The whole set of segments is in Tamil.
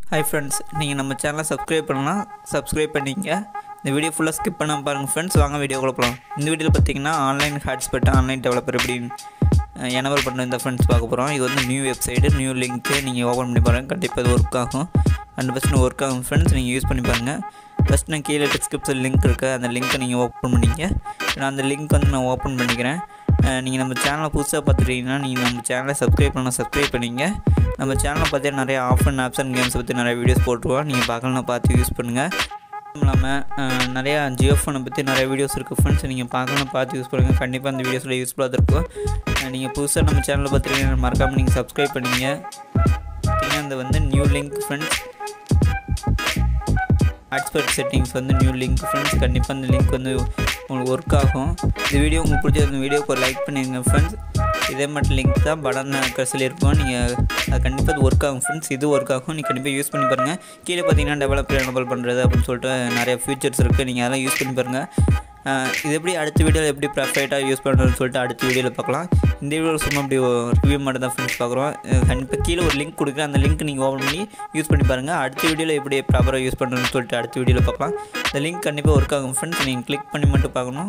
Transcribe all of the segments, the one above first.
ஹாய் ஃப்ரெண்ட்ஸ் நீங்கள் நம்ம சேனலை சப்ஸ்கிரைப் பண்ணலாம் சப்ஸ்கிரைப் பண்ணிங்க இந்த வீடியோ ஃபுல்லாக ஸ்கிப் பண்ண பாருங்கள் ஃப்ரெண்ட்ஸ் வாங்க வீடியோ போகலாம் இந்த வீடியோவில் பார்த்தீங்கன்னா ஆன்லைன் ஹாட்ஸ்பாட் ஆன்லைன் டெவலப்பர் எப்படி எனவல் பண்ண இந்த ஃப்ரெண்ட்ஸ் பார்க்க போகிறோம் இது வந்து நியூ வெப்சைட்டு நியூ லிங்க்கு நீங்கள் ஓப்பன் பண்ணி பாருங்கள் கண்டிப்பாக இது ஒர்க் ஆகும் ஹண்ட்ரட் பர்சன்ட் ஒர்க் ஆகும் ஃப்ரெண்ட்ஸ் நீங்கள் யூஸ் பண்ணி பாருங்கள் ஃபஸ்ட் நான் கீழே டிஸ்கிரிப்ஷன் லிங்க் இருக்குது அந்த லிங்க்கை நீங்கள் ஓப்பன் பண்ணிங்க நான் அந்த லிங்க் வந்து நான் ஓப்பன் பண்ணிக்கிறேன் நீங்கள் நம்ம சேனலை புதுசாக பார்த்துட்டீங்கன்னா நீங்கள் நம்ம சேனலை சப்ஸ்கிரைப் பண்ண சப்ஸ்கிரைப் பண்ணிங்க நம்ம சேனலை பார்த்தீங்கன்னா நிறைய ஆஃப் அண்ட் ஆப்ஸ் அண்ட் கேம்ஸ் பற்றி நிறைய வீடியோஸ் போட்டுருவோம் நீங்கள் பார்க்கலாம் பார்த்து யூஸ் பண்ணுங்கள் அதுவும் இல்லாமல் நிறையா ஜியோ ஃபோனை பற்றி நிறைய வீடியோஸ் இருக்குது ஃப்ரெண்ட்ஸ் நீங்கள் பார்க்கலாம் பார்த்து யூஸ் பண்ணுங்கள் கண்டிப்பாக அந்த வீடியோஸில் யூஸ்ஃபுல்லாக இருக்கும் நீங்கள் புதுசாக நம்ம சேனலில் பார்த்துட்டீங்கன்னா மறக்காமல் நீங்கள் சப்ஸ்கிரைப் பண்ணிங்க பார்த்தீங்கன்னா இந்த வந்து new link friends hotspot settings வந்து நியூ லிங்க் ஃப்ரெண்ட்ஸ் கண்டிப்பாக அந்த லிங்க் வந்து உங்களுக்கு ஒர்க் ஆகும் இந்த வீடியோ உங்களுக்கு பிடிச்ச இந்த வீடியோக்கு ஒரு லைக் பண்ணிடுங்க ஃப்ரெண்ட்ஸ் இதே மட்டும் லிங்க் தான் படன் கடைசியில் இருக்கும் நீங்கள் அது கண்டிப்பாக அது ஒர்க் ஆகும் ஃப்ரெண்ட்ஸ் இது ஒர்க் ஆகும் நீங்கள் கண்டிப்பாக யூஸ் பண்ணி பாருங்கள் கீழே பார்த்தீங்கன்னா டெவலப்பர் எனபிள் பண்ணுறது அப்படின்னு சொல்லிட்டு நிறைய ஃபீச்சர்ஸ் இருக்குது நீங்கள் அதெல்லாம் யூஸ் பண்ணி பாருங்கள் இது எப்படி அடுத்த வீடியோவில் எப்படி ப்ரஃபைட்டாக யூஸ் பண்ணுறதுன்னு சொல்லிட்டு அடுத்த வீடியோவில் பார்க்கலாம் இந்த வீடியோவில் சும்மா அப்படி ரிவ்யூ மட்டும் தான் ஃப்ரெண்ட்ஸ் பார்க்குறோம் கண்டிப்பாக கீழே ஒரு லிங்க் கொடுக்குறேன் அந்த லிங்க் நீங்கள் ஓப்பன் பண்ணி யூஸ் பண்ணி பாருங்கள் அடுத்த வீடியோவில் எப்படி ப்ராப்பராக யூஸ் பண்ணுறதுன்னு சொல்லிட்டு அடுத்த வீடியோவில் பார்க்கலாம் இந்த லிங்க் கண்டிப்பாக ஒர்க் ஆகும் ஃப்ரெண்ட்ஸ் நீங்கள் கிளிக் பண்ணி மட்டும் பார்க்கணும்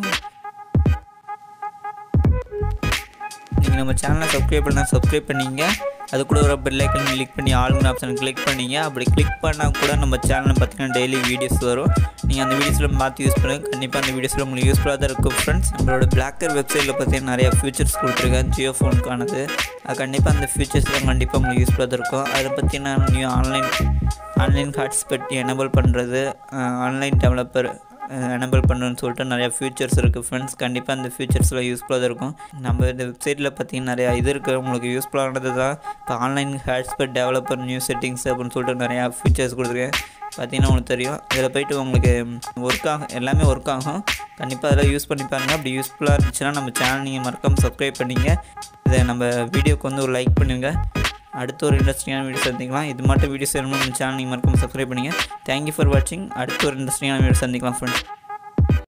நீங்கள் நம்ம சேனலை சப்ஸ்கிரைப் பண்ணால் சப்ஸ்கிரைப் பண்ணிங்க அது கூட ஒரு பெல் ஐக்கன் கிளிக் பண்ணி ஆளுங்கிற ஆப்ஷன் கிளிக் பண்ணிங்க அப்படி கிளிக் பண்ணால் கூட நம்ம சேனலில் பார்த்தீங்கன்னா டெய்லி வீடியோஸ் வரும் நீங்கள் அந்த வீடியோஸில் பார்த்து யூஸ் பண்ணுங்கள் கண்டிப்பாக அந்த வீடியோஸில் உங்களுக்கு யூஸ்ஃபுல்லாக தான் இருக்கும் ஃப்ரெண்ட்ஸ் நம்மளோட பிளாக்கர் வெப்சைட்டில் பார்த்தீங்கன்னா நிறையா ஃபியூச்சர்ஸ் கொடுத்துருக்கேன் ஜியோ ஃபோனுக்கானது அது கண்டிப்பாக அந்த ஃபியூச்சர்ஸ்லாம் கண்டிப்பாக உங்களுக்கு யூஸ்ஃபுல்லாக தான் இருக்கும் அதை பற்றினா new online online hotspot enable பண்ணுறது ஆன்லைன் டெவலப்பர் எனபிள் பண்ணுன்னு சொல்லிட்டு நிறையா ஃபியூச்சர்ஸ் இருக்குது ஃப்ரெண்ட்ஸ் கண்டிப்பாக அந்த ஃபியூச்சர்ஸில் யூஸ்ஃபுல்லாக தான் இருக்கும் நம்ம இந்த வெப்சைட்டில் பார்த்தீங்கன்னா நிறையா இது இருக்குது உங்களுக்கு யூஸ்ஃபுல்லானது தான் இப்போ online hotspot developer new settings அப்படின்னு சொல்லிட்டு நிறையா ஃபீச்சர்ஸ் கொடுத்துருக்கேன் பார்த்தீங்கன்னா உங்களுக்கு தெரியும் இதில் போய்ட்டு உங்களுக்கு ஒர்க் ஆகும் எல்லாமே ஒர்க் ஆகும் கண்டிப்பாக அதெல்லாம் யூஸ் பண்ணி பாருங்கள் அப்படி யூஸ்ஃபுல்லாக இருந்துச்சுன்னா நம்ம சேனல் நீங்கள் மறக்காமல் சப்ஸ்கிரைப் பண்ணிங்க இதை நம்ம வீடியோக்கு வந்து ஒரு லைக் பண்ணுங்கள் அடுத்த ஒரு இன்ட்ரெஸ்டிங்கான வீடியோ சந்திக்கலாம் இது மட்டும் வீடியோஸ் வேணும்னு நம்ம சேனல் நீங்கள் மறக்காமல் சப்ஸ்கிரைப் பண்ணுங்கள் தேங்க்யூ ஃபார் வாட்சிங் அடுத்த ஒரு இன்ட்ரெஸ்டிங்கான வீடியோ சந்திக்கலாம் ஃப்ரெண்ட்ஸ்